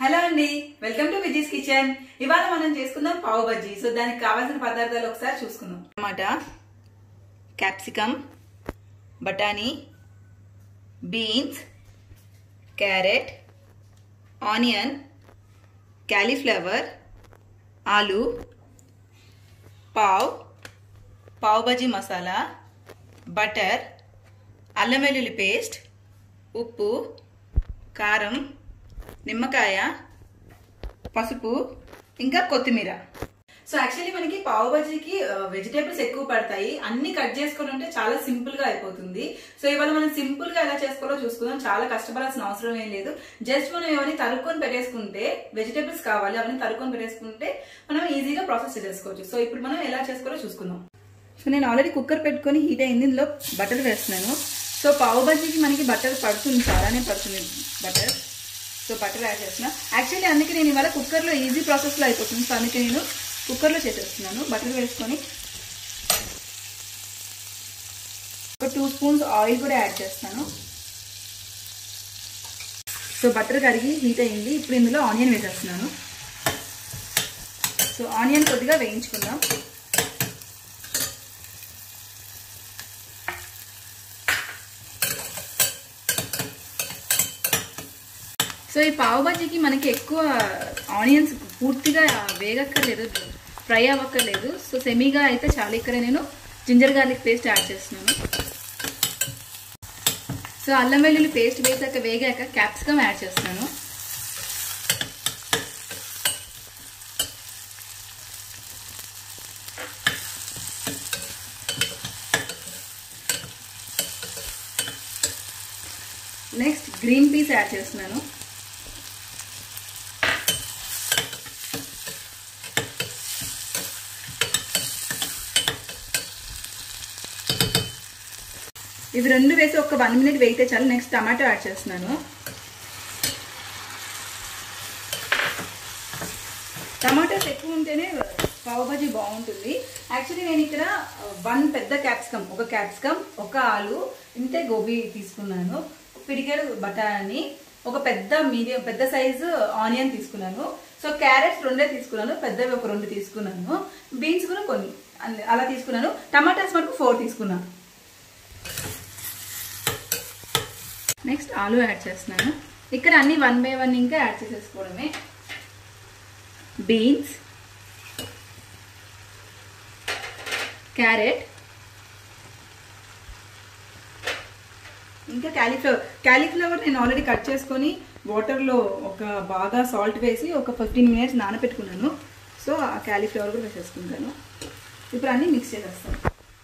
hello అండి welcome to Viji's kitchen ఇవాళ మనం చేసుకుందాం పావు బజ్జీ సో దానికి కావాల్సిన పదార్థాలు ఒకసారి చూసుకుందాం టమాటా క్యాప్సికమ్ బఠానీ బీన్స్ క్యారెట్ ఆనియన్ క్యాలీఫ్లవర్ ఆలు పావ్ పావ్ బజీ మసాలా బటర్ అల్లం వెల్లుల్లి పేస్ట్ ఉప్పు కారం నిమ్మకాయ పసుపు ఇంకా కొత్తిమీర సో యాక్చువల్లీ మనకి పావు బజీకి వెజిటేబుల్స్ ఎక్కువ పడతాయి అన్ని కట్ చేసుకొని ఉంటే చాలా సింపుల్ గా అయిపోతుంది సో ఇవాళ మనం సింపుల్ గా ఎలా చేసుకోవాలో చూసుకుందాం చాలా కష్టపడాల్సిన అవసరం ఏం లేదు జస్ట్ మనం ఏమైనా తరుక్కొని పెట్టేసుకుంటే వెజిటేబుల్స్ కావాలి అవన్నీ తరుక్కొని పెట్టేసుకుంటే మనం ఈజీగా ప్రాసెస్ చేసుకోవచ్చు సో ఇప్పుడు మనం ఎలా చేసుకోవాలో చూసుకుందాం సో నేను ఆల్రెడీ కుక్కర్ పెట్టుకొని హీట్ అయింది ఇందులో బటర్ వేస్తున్నాను సో పావు బజ్జీకి మనకి బటర్ పడుతుంది చాలానే పడుతుంది బటర్ సో బటర్ యాడ్ చేస్తున్నా యాక్చువల్లీ అందుకే నేను ఇవాళ కుక్కర్లో ఈజీ ప్రాసెస్లో అయిపోతుంది సో అందుకే నేను కుక్కర్లో చేసేస్తున్నాను బటర్ వేసుకొని ఒక టూ స్పూన్స్ ఆయిల్ కూడా యాడ్ చేస్తాను సో బటర్ కరిగి హీట్ అయింది ఇప్పుడు ఇందులో ఆనియన్ వేసేస్తున్నాను సో ఆనియన్ కొద్దిగా వేయించుకుందాం సో ఈ పావు బజ్జీకి మనకి ఎక్కువ ఆనియన్స్ పూర్తిగా వేగక్కర్లేదు ఫ్రై అవ్వక్కర్లేదు సో సెమీగా అయితే చాలా ఇక్కడ నేను జింజర్ గార్లిక్ పేస్ట్ యాడ్ చేస్తున్నాను సో అల్లం వెల్లుల్లి పేస్ట్ వేసాక వేగాక క్యాప్సికమ్ యాడ్ చేస్తున్నాను నెక్స్ట్ గ్రీన్ పీస్ యాడ్ చేస్తున్నాను ఇవి రెండు వేసి ఒక వన్ మినిట్ వేయితే చాలు నెక్స్ట్ టమాటో యాడ్ చేస్తున్నాను టమాటోస్ ఎక్కువ ఉంటేనే పావు బజీ బాగుంటుంది యాక్చువల్లీ నేను ఇక్కడ వన్ పెద్ద క్యాప్సికమ్ ఒక క్యాప్సికమ్ ఒక ఆలు ఇంతే గోబీ తీసుకున్నాను పిడికెడు బఠానీ ఒక పెద్ద మీడియం పెద్ద సైజు ఆనియన్ తీసుకున్నాను సో క్యారెట్స్ రెండే తీసుకున్నాను పెద్దవి ఒక రెండు తీసుకున్నాను బీన్స్ కూడా కొన్ని అలా తీసుకున్నాను టమాటాస్ మటుకు ఫోర్ తీసుకున్నాను నెక్స్ట్ ఆలు యాడ్ చేస్తున్నాను ఇక్కడ అన్ని వన్ బై వన్ ఇంకా యాడ్ చేసేసుకోవడమే బీన్స్ క్యారెట్ ఇంకా క్యాలీఫ్లవర్ క్యాలీఫ్లవర్ నేను ఆల్రెడీ కట్ చేసుకొని వాటర్లో ఒక బాగా సాల్ట్ వేసి ఒక ఫిఫ్టీన్ మినిట్స్ నానబెట్టుకున్నాను సో ఆ క్యాలీఫ్లవర్ కూడా వేసేసుకుంటాను ఇప్పుడు అన్నీ మిక్స్ చేసేస్తాను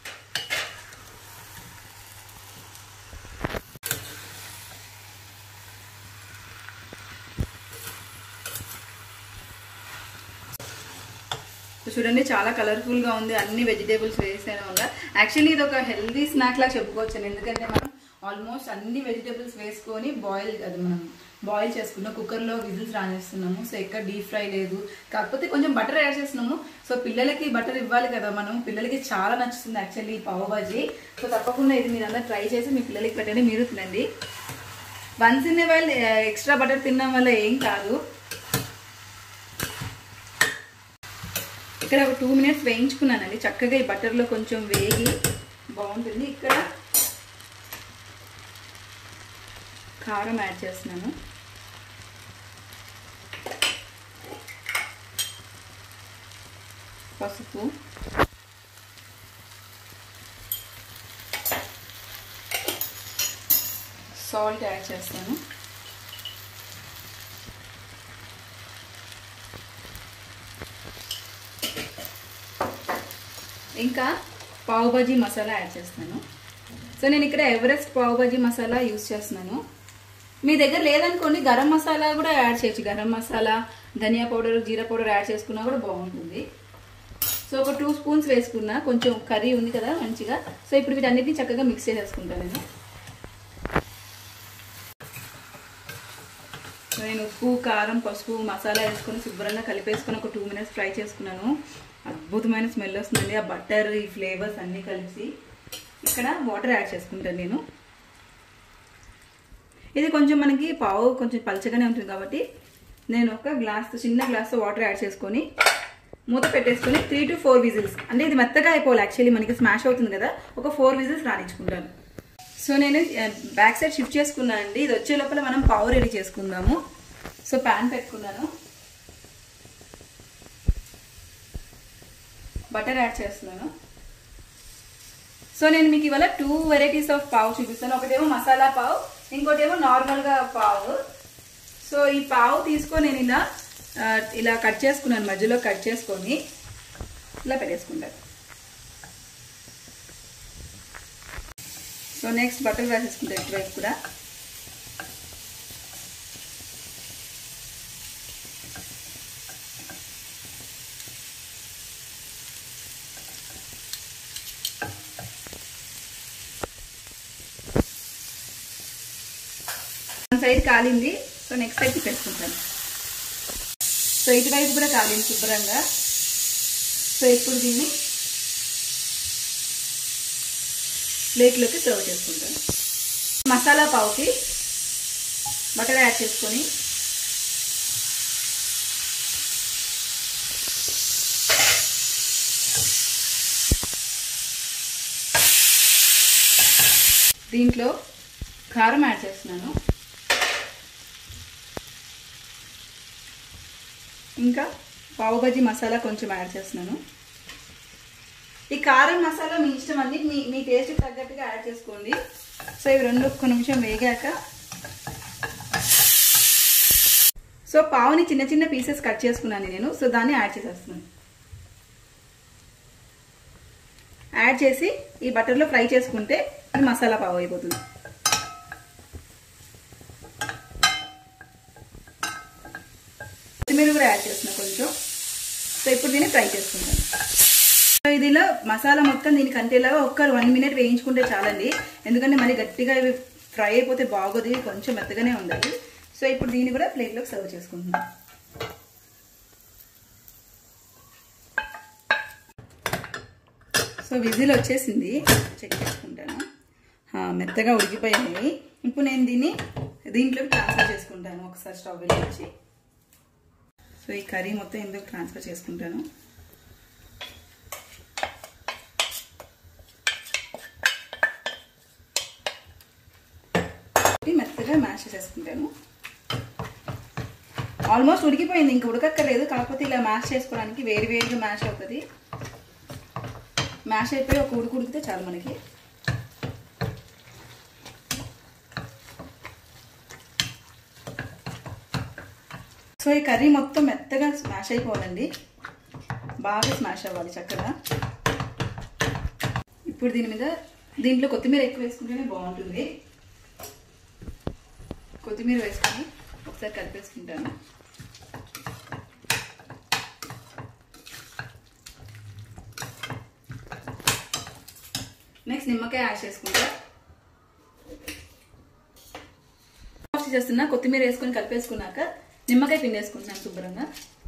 చూడండి చాలా కలర్ఫుల్ గా ఉంది అన్ని వెజిటేబుల్స్ వేసాను వల్ల యాక్చువల్లీ ఇది ఒక హెల్దీ స్నాక్ లా చెప్పుకోవచ్చు ఎందుకంటే మనం ఆల్మోస్ట్ అన్ని వెజిటేబుల్స్ వేసుకొని బాయిల్ అది మనం బాయిల్ చేసుకున్నాం కుక్కర్లో విజిల్స్ రానేస్తున్నాము సో ఎక్కడ డీప్ ఫ్రై లేదు కాకపోతే కొంచెం బటర్ యాడ్ చేస్తున్నాము సో పిల్లలకి బటర్ ఇవ్వాలి కదా మనం పిల్లలకి చాలా నచ్చుతుంది యాక్చువల్లీ పావు బాజీ సో తప్పకుండా ఇది మీరు అందరూ ట్రై చేసి మీ పిల్లలకి పెట్టండి మీరు తినండి once in while extra butter తినడం వల్ల ఏం కాదు ఇక్కడ ఒక టూ మినిట్స్ వేయించుకున్నానండి చక్కగా ఈ బటర్లో కొంచెం వేగి బాగుంటుంది ఇక్కడ కారం యాడ్ చేస్తున్నాను పసుపు సాల్ట్ యాడ్ చేస్తాను ఇంకా పావు బజీ మసాలా యాడ్ చేస్తాను సో నేను ఇక్కడ ఎవరెస్ట్ పావు బజీ మసాలా యూస్ చేస్తున్నాను మీ దగ్గర లేదనుకోండి గరం మసాలా కూడా యాడ్ చేయొచ్చు గరం మసాలా ధనియా పౌడర్ జీరా పౌడర్ యాడ్ చేసుకున్నా కూడా బాగుంటుంది సో ఒక టూ స్పూన్స్ వేసుకున్నా కొంచెం కర్రీ ఉంది కదా మంచిగా సో ఇప్పుడు వీటన్నిటిని చక్కగా మిక్స్ చేసేసుకుంటాను నేను సో నేను ఉప్పు కారం పసుపు మసాలా వేసుకొని శుభ్రంగా కలిపేసుకొని ఒక టూ మినిట్స్ ఫ్రై చేసుకున్నాను అద్భుతమైన స్మెల్ వస్తుందండి ఆ బటర్ ఈ ఫ్లేవర్స్ అన్నీ కలిసి ఇక్కడ వాటర్ యాడ్ చేసుకుంటాను నేను ఇది కొంచెం మనకి పావు కొంచెం పలచగానే ఉంటుంది కాబట్టి నేను ఒక గ్లాస్ చిన్న గ్లాస్ వాటర్ యాడ్ చేసుకొని మూత పెట్టేసుకొని త్రీ టు ఫోర్ విజిల్స్ అంటే ఇది మెత్తగా అయిపోవాలి యాక్చువల్లీ మనకి స్మాష్ అవుతుంది కదా ఒక ఫోర్ విజిల్స్ రాణించుకుంటాను సో నేను బ్యాక్ సైడ్ షిఫ్ట్ చేసుకున్నాను అండి ఇది వచ్చే లోపల మనం పావు రెడీ చేసుకుందాము సో ప్యాన్ పెట్టుకున్నాను బటర్ యాడ్ చేస్తున్నాను సో నేను మీకు ఇవాళ టూ వెరైటీస్ ఆఫ్ పావు చూపిస్తాను ఒకటేమో మసాలా పావు ఇంకోటేమో నార్మల్గా పావు సో ఈ పావు తీసుకొని నేను ఇలా ఆ, ఇలా కట్ చేసుకున్నాను మధ్యలో కట్ చేసుకొని ఇలా పెట్టేసుకుంటాను సో నెక్స్ట్ బటర్ వేసేసుకుంటాను ఇటువైపు కూడా వన్ సైడ్ కాలింది సో నెక్స్ట్ సైడ్ పెట్టుకుంటాను సో ఇటువైపు కూడా కాలింది శుభ్రంగా సో ఇప్పుడు దీన్ని ప్లేట్లోకి సర్వ్ చేసుకుంటాను మసాలా పావుకి బటర్ యాడ్ చేసుకొని దీంట్లో కారం యాడ్ చేస్తున్నాను ఇంకా పావు బజ్జీ మసాలా కొంచెం యాడ్ చేస్తున్నాను ఈ కారం మసాలా మీ ఇష్టం అండి మీ మీ టేస్ట్కి తగ్గట్టుగా యాడ్ చేసుకోండి సో ఇవి రెండు ఒక్క నిమిషం వేగాక సో పావుని చిన్న చిన్న పీసెస్ కట్ చేసుకున్నాను నేను సో దాన్ని యాడ్ చేసేస్తున్నాను యాడ్ చేసి ఈ బటర్లో ఫ్రై చేసుకుంటే ఇది మసాలా పావు అయిపోతుంది కొత్తిమీర కూడా యాడ్ చేస్తున్నా కొంచెం సో ఇప్పుడు దీన్ని ఫ్రై చేసుకుంటాను సో ఇదిలో మసాలా మొత్తం దీనికి అంటేలాగా ఒక్క వన్ మినిట్ వేయించుకుంటే చాలండి ఎందుకంటే మరి గట్టిగా ఇవి ఫ్రై అయిపోతే బాగోదు కొంచెం మెత్తగానే ఉండాలి సో ఇప్పుడు దీన్ని కూడా ప్లేట్లోకి సర్వ్ చేసుకుంటున్నాం సో విజిల్ వచ్చేసింది చెక్ చేసుకుంటాను మెత్తగా ఉడికిపోయాయి ఇప్పుడు నేను దీన్ని దీంట్లోకి ట్రాన్స్ఫర్ చేసుకుంటాను ఒకసారి స్టవ్ వెలిగించి సో ఈ కర్రీ మొత్తం ఇందులో ట్రాన్స్ఫర్ చేసుకుంటాను మెత్తగా మ్యాష్ చేసేసుకుంటాను ఆల్మోస్ట్ ఉడికిపోయింది ఇంక ఉడకక్కర్లేదు కాకపోతే ఇలా మ్యాష్ చేసుకోవడానికి వేరు వేరుగా మ్యాష్ అవుతుంది మ్యాష్ అయిపోయి ఒక ఉడుకు ఉడికితే చాలు మనకి సో ఈ కర్రీ మొత్తం మెత్తగా స్మాష్ అయిపోవాలండి బాగా స్మాష్ అవ్వాలి చక్కగా ఇప్పుడు దీని మీద దీంట్లో కొత్తిమీర ఎక్కువ వేసుకుంటేనే బాగుంటుంది కొత్తిమీర వేసుకొని ఒకసారి కలిపేసుకుంటాను నెక్స్ట్ నిమ్మకాయ యాడ్ చేసుకుంటా చేస్తున్నా కొత్తిమీర వేసుకొని కలిపేసుకున్నాక నిమ్మకాయ పిండేసుకుంటున్నాను శుభ్రంగా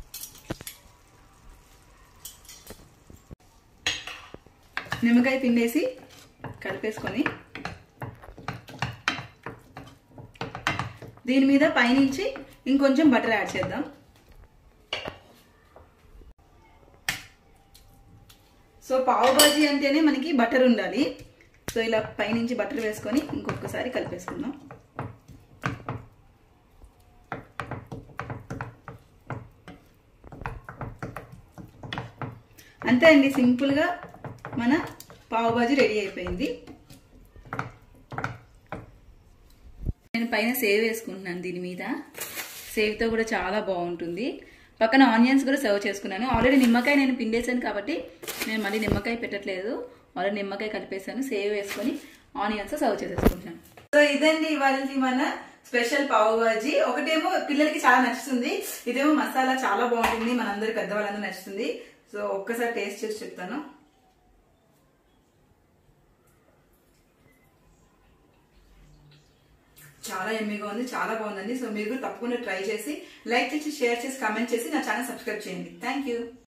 నిమ్మకాయ పిండేసి కలిపేసుకొని దీని మీద పైనుంచి ఇంకొంచెం బటర్ యాడ్ చేద్దాం సో పావు బాజీ అంటేనే మనకి బటర్ ఉండాలి సో ఇలా పైనుంచి బటర్ వేసుకొని ఇంకొకసారి కలిపేసుకుందాం అంతే అండి సింపుల్గా మన పావు బాజీ రెడీ అయిపోయింది నేను పైన సేవ్ వేసుకుంటున్నాను దీని మీద సేవ్తో కూడా చాలా బాగుంటుంది పక్కన ఆనియన్స్ కూడా సర్వ్ చేసుకున్నాను ఆల్రెడీ నిమ్మకాయ నేను పిండేసాను కాబట్టి నేను మళ్ళీ నిమ్మకాయ పెట్టట్లేదు ఆల్రెడీ నిమ్మకాయ కలిపేసాను సేవ్ వేసుకొని ఆనియన్స్ సర్వ్ చేసేసుకుంటాను సో ఇదండి ఇవాళ మన స్పెషల్ పావు బాజీ ఒకటేమో పిల్లలకి చాలా నచ్చుతుంది ఇదేమో మసాలా చాలా బాగుంటుంది మనందరి పెద్దవాళ్ళందరూ నచ్చుతుంది సో ఒక్కసారి టేస్ట్ చేసి చెప్తాను చాలా ఎమ్మిగా ఉంది చాలా బాగుందండి సో మీరు కూడా తప్పకుండా ట్రై చేసి లైక్ చేసి షేర్ చేసి కామెంట్ చేసి నా ఛానల్ సబ్స్క్రైబ్ చేయండి థ్యాంక్ యూ